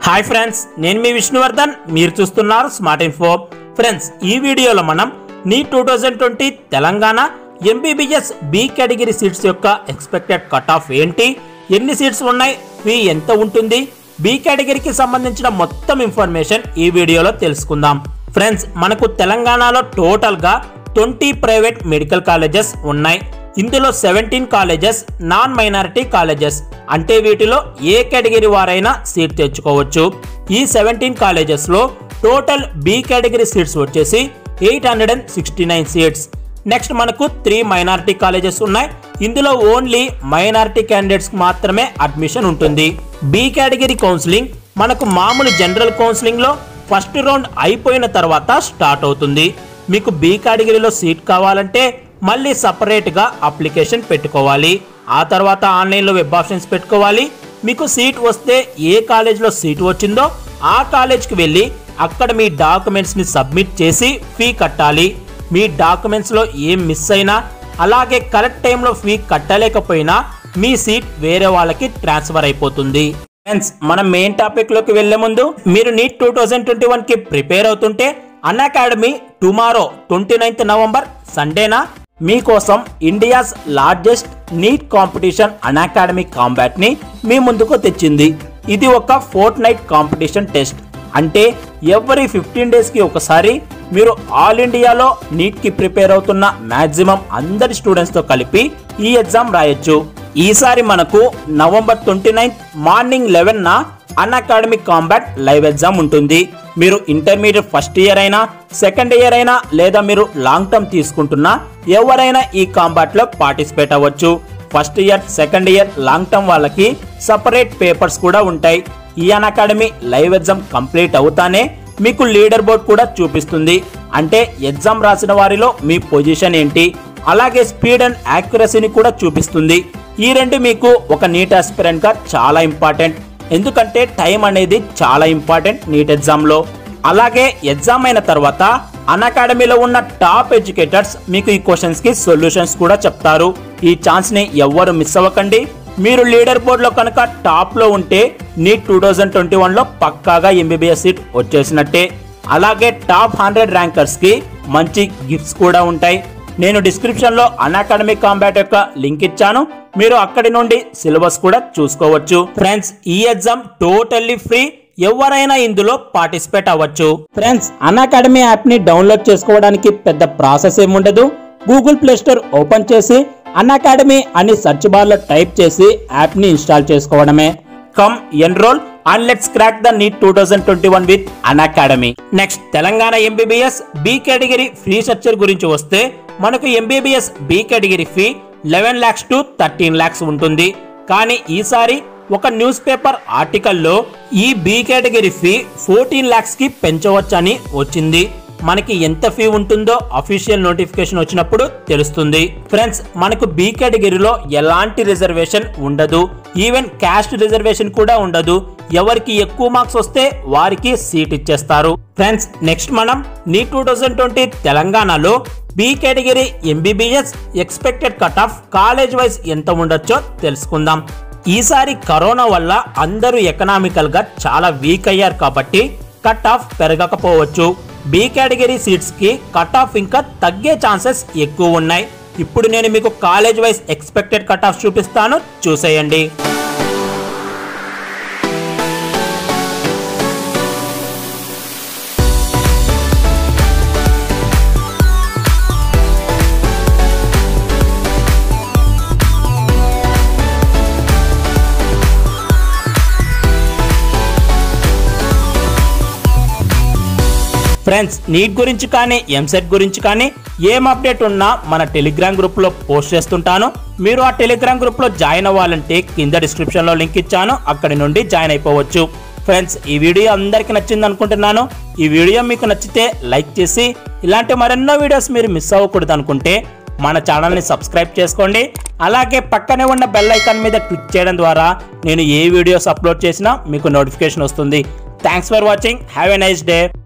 hi friends నేను మీ విష్ణువర్ధన్ మీరు చూస్తున్నారు స్మార్ట్ ఇన్ఫో ఫ్రెండ్స్ ఈ వీడియోలో మనం NEET two thousand twenty Telangana MBBS B category seats యొక్క ఎక్స్పెక్టెడ్ కట్ ఆఫ్ ఏంటి ఎన్ని సీట్స్ ఉన్నాయి ఫీ ఎంత ఉంటుంది బి కేటగిరీకి సంబంధించిన మొత్తం ఇన్ఫర్మేషన్ ఈ వీడియోలో తెలుసుకుందాం ఫ్రెండ్స్ మనకు తెలంగాణలో టోటల్గా ట్వంటీ ప్రైవేట్ మెడికల్ కాలేజెస్ ఉన్నాయి ఇందులో seventeen colleges non minority colleges అంటే వీటిలో ఏ కేటగిరీ వారైనా సీట్ తెచ్చుకోవచ్చు ఈ సెవెంటీన్ కాలేజెస్లో టోటల్ బి కేటగిరీ సీట్స్ వచ్చేసి eight hundred and sixty nine seats next మనకు త్రీ మైనారిటీ కాలేజెస్ ఉన్నాయి ఇందులో ఓన్లీ మైనారిటీ క్యాండిడేట్స్ మాత్రమే అడ్మిషన్ ఉంటుంది బి కేటగిరీ కౌన్సిలింగ్ మనకు మామూలు జనరల్ కౌన్సిలింగ్ లో ఫస్ట్ రౌండ్ అయిపోయిన తర్వాత స్టార్ట్ అవుతుంది మీకు బి కేటగిరీలో సీట్ కావాలంటే మళ్ళీ సపరేట్గా అప్లికేషన్ పెట్టుకోవాలి ఆ తర్వాత ఆన్లైన్లో వెబ్ ఆప్షన్స్ పెట్టుకోవాలి మీకు సీట్ వస్తే ఏ కాలేజ్లో సీట్ వచ్చిందో ఆ కాలేజ్కి వెళ్ళి అక్కడ మీ డాక్యుమెంట్స్ని సబ్మిట్ చేసి ఫీ కట్టాలి మీ డాక్యుమెంట్స్లో ఏం మిస్ అయినా అలాగే కరెక్ట్ టైంలో ఫీ కట్టలేకపోయినా మీ సీట్ వేరే వాళ్ళకి ట్రాన్స్ఫర్ అయిపోతుంది ఫ్రెండ్స్ మనం మెయిన్ టాపిక్ లోకి వెళ్లే ముందు మీరు NEET two thousand twenty one కి ప్రిపేర్ అవుతుంటే Unacademy tomorrow twenty ninth November సండేనా మీకోసం India's largest NEET competition Unacademy combat ని మీ ముందుకు తెచ్చింది ఇది ఒక ఫోర్ట్ నైట్ కాంపిటీషన్ టెస్ట్ అంటే ఎవరి ఫిఫ్టీన్ డేస్కి ఒకసారి మీరు ఆల్ ఇండియాలో నీట్కి ప్రిపేర్ అవుతున్న మ్యాక్సిమం అందరి స్టూడెంట్స్తో కలిపి ఈ ఎగ్జామ్ రాయొచ్చు ఈసారి మనకు నవంబర్ ట్వంటీ నైన్త్ మార్నింగ్ లెవెన్న Unacademy combat live exam ఉంటుంది మీరు ఇంటర్మీడియట్ ఫస్ట్ ఇయర్ అయినా సెకండ్ ఇయర్ అయినా లేదా మీరు లాంగ్ టర్మ్ తీసుకుంటున్నా ఎవరైనా ఈ కాంబాట్లో పార్టిసిపేట్ అవ్వచ్చు first year second year long term వాళ్ళకి సపరేట్ పేపర్స్ కూడా ఉంటాయి ఈ Unacademy live exam complete అవుతానే మీకు లీడర్ బోర్డ్ కూడా చూపిస్తుంది అంటే ఎగ్జామ్ రాసిన వారిలో మీ పొజిషన్ ఏంటి అలాగే స్పీడ్ అండ్ యాక్యురసీని కూడా చూపిస్తుంది ఈ రెండు మీకు ఒక నీట్ ఆస్పిరెంట్ గా చాలా ఇంపార్టెంట్ ఎందుకంటే టైం అనేది చాలా ఇంపార్టెంట్ నీట్ ఎగ్జామ్లో అలాగే ఎగ్జామ్ అయిన తర్వాత అన్ అకాడమీలో ఉన్న టాప్ ఎడ్యుకేటర్స్ మీకు ఈ క్వశ్చన్స్ కి సొల్యూషన్స్ కూడా చెప్తారు ఈ ఛాన్స్ ని ఎవ్వరు మిస్ అవ్వకండి మీరు లీడర్ బోర్డులో కనుక టాప్లో ఉంటే నీట్ టూ థౌజండ్ ట్వంటీ వన్లో పక్కాగా ఎంబీబీఎస్ సీట్ వచ్చేసినట్టే అలాగే టాప్ హండ్రెడ్ ర్యాంకర్స్కి మంచి గిఫ్ట్స్ కూడా ఉంటాయి నేను డిస్క్రిప్షన్లో అన్అకాడమీ కాంబాట్ యొక్క లింక్ ఇచ్చాను మీరు అక్కడి నుండి సిలబస్ కూడా చూసుకోవచ్చు ఫ్రెండ్స్ ఈ ఎగ్జామ్ టోటల్లీ ఫ్రీ ఎవరైనా ఇందులో పార్టిసిపేట్ అవ్వచ్చు ఫ్రెండ్స్ అన్అకాడమీ యాప్ ని డౌన్లోడ్ చేసుకోవడానికి పెద్ద ప్రాసెస్ ఏముండదు గూగుల్ ప్లే స్టోర్ ఓపెన్ చేసి అన్ అకాడమీ అని సెర్చ్ బార్ లో టైప్ చేసి యాప్ ని ఇన్స్టాల్ చేసుకోవడమే come enrol and let's crack the NEET two thousand twenty one with Unacademy next Telangana MBBS B category free structure గురించి వస్తే మనకు MBBS B category fee eleven lakhs to thirteen lakhs ఉంటుంది కానీ ఈసారి ఒక న్యూస్ పేపర్ ఆర్టికల్లో ఈ B category fee fourteen lakhs కి పెంచవచ్చని వచ్చింది మనకి ఎంత ఫీ ఉంటుందో అఫీషియల్ నోటిఫికేషన్ వచ్చినప్పుడు తెలుస్తుంది ఫ్రెండ్స్ మనకు బి కేటగిరీలో ఎలాంటి రిజర్వేషన్ ఉండదు ఈవెన్ క్యాస్ట్ రిజర్వేషన్ కూడా ఉండదు ఎవరికి ఎక్కువ మార్క్స్ వస్తే వారికి సీట్ ఇచ్చేస్తారు ఫ్రెండ్స్ నెక్స్ట్ మనం నీ టూ థౌజండ్ ట్వంటీ తెలంగాణలో B category MBBS expected cut off college wise ఎంత ఉండొచ్చో తెలుసుకుందాం ఈసారి కరోనా వల్ల అందరూ ఎకనామికల్ గా చాలా వీక్ అయ్యారు కాబట్టి కట్ ఆఫ్ పెరగకపోవచ్చు బి కేటగిరీ సీట్స్ కి కట్ ఆఫ్ ఇంకా తగ్గే ఛాన్సెస్ ఎక్కువ ఉన్నాయి ఇప్పుడు నేను మీకు college wise expected cut off చూపిస్తాను చూసేయండి ఫ్రెండ్స్ నీట్ గురించి కానీ ఎంసెట్ గురించి కానీ ఏం అప్డేట్ ఉన్నా మన టెలిగ్రామ్ గ్రూప్లో పోస్ట్ చేస్తుంటాను మీరు ఆ టెలిగ్రామ్ గ్రూప్లో జాయిన్ అవ్వాలంటే కింద డిస్క్రిప్షన్లో లింక్ ఇచ్చాను అక్కడి నుండి జాయిన్ అయిపోవచ్చు ఫ్రెండ్స్ ఈ వీడియో అందరికీ నచ్చింది అనుకుంటున్నాను ఈ వీడియో మీకు నచ్చితే లైక్ చేసి ఇలాంటి మరెన్నో వీడియోస్ మీరు మిస్ అవ్వకూడదు అనుకుంటే మన ఛానల్ని సబ్స్క్రైబ్ చేసుకోండి అలాగే పక్కనే ఉన్న బెల్ ఐకాన్ మీద క్లిక్ చేయడం ద్వారా నేను ఏ వీడియోస్ అప్లోడ్ చేసినా మీకు నోటిఫికేషన్ వస్తుంది thanks for watching have a nice day